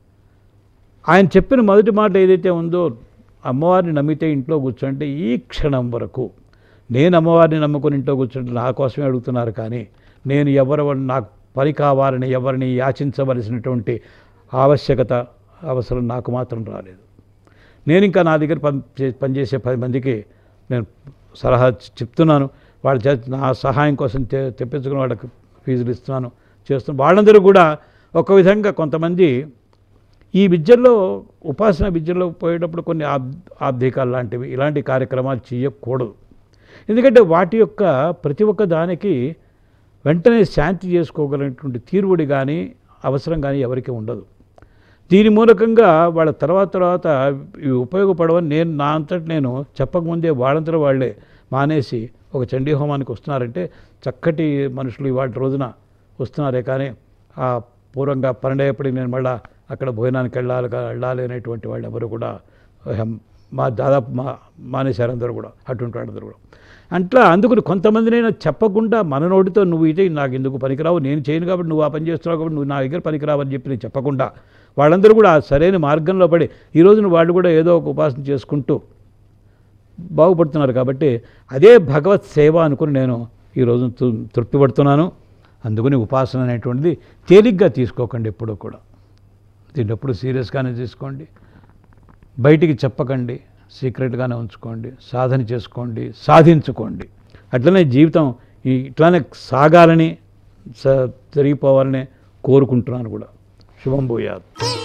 ఆయన చెప్పిన మొదటి మాట ఏదైతే ఉందో అమ్మవారిని నమ్మితే ఇంట్లో కూర్చుంటే ఈ క్షణం వరకు నేను అమ్మవారిని నమ్ముకొని ఇంట్లో కూర్చుంటే నా కోసమే అడుగుతున్నారు కానీ నేను ఎవరు నాకు పని కావాలని ఎవరిని యాచించవలసినటువంటి ఆవశ్యకత అవసరం నాకు మాత్రం రాలేదు నేను ఇంకా నా దగ్గర పని చే- పనిచేసే పది మందికి నేను సలహా చె- చెప్తున్నాను వాళ్ళ చేత నా సహాయం కోసం తె తెప్పించుకుని వాళ్ళకి ఫీజులు ఇస్తున్నాను చేస్తున్నాను వాళ్ళందరూ కూడా ఒక విధంగా కొంతమంది ఈ విద్యల్లో ఉపాసన విద్యలో పోయేటప్పుడు కొన్ని ఆబ్ ఆబ్దికాలు లాంటివి ఇలాంటి కార్యక్రమాలు చేయకూడదు ఎందుకంటే వాటి యొక్క ప్రతి ఒక్క దానికి వెంటనే శాంతి చేసుకోగలిగినటువంటి తీరువుడి కానీ అవసరం కానీ ఎవరికి ఉండదు దీని మూలకంగా వాళ్ళ తర్వాత తర్వాత ఇవి ఉపయోగపడవని నేను నా అంతటి నేను చెప్పకముందే వాళ్ళంతట వాళ్ళే మానేసి ఒక చండీ హోమానికి వస్తున్నారంటే చక్కటి మనుషులు ఇవాళ రోజున వస్తున్నారే కానీ ఆ పూర్వంగా పన్నెండేపటికి నేను మళ్ళా అక్కడ భోజనానికి వెళ్ళాలి కా- వెళ్ళాలి అనేటువంటి వాళ్ళు ఎవరు కూడా హెం- మా దాదాపు మా మానేశారు అందరూ కూడా అటువంటి వాళ్ళందరూ కూడా అట్లా అందుకని కొంతమందినైనా చెప్పకుండా మన నోటితో నువ్వు ఇదే నాకు ఎందుకు పనికిరావు నేను చేయను కాబట్టి నువ్వు ఆ పని చేస్తున్నావు కాబట్టి నువ్వు నా దగ్గర పనికిరావు అని చెప్పి నేను చెప్పకుండా వాళ్ళందరూ కూడా ఆ సరైన మార్గంలో పడి ఈ రోజున వాళ్ళు కూడా ఏదో ఒక ఉపాసన చేసుకుంటూ బాగుపడుతున్నారు కాబట్టి అదే భగవత్ సేవ అనుకుని నేను ఈరోజు తృప్తి పడుతున్నాను అందుకని ఉపాసన అనేటువంటిది తేలిగ్గా తీసుకోకండి ఎప్పుడూ కూడా దీన్ని ఎప్పుడు సీరియస్గానే తీసుకోండి బయటికి చెప్పకండి సీక్రెట్గానే ఉంచుకోండి సాధన చేసుకోండి సాధించుకోండి అట్లనే జీవితం ఈ ఇట్లానే సాగాలని స జరిగిపోవాలని కోరుకుంటున్నాను కూడా శుభం భూయాత్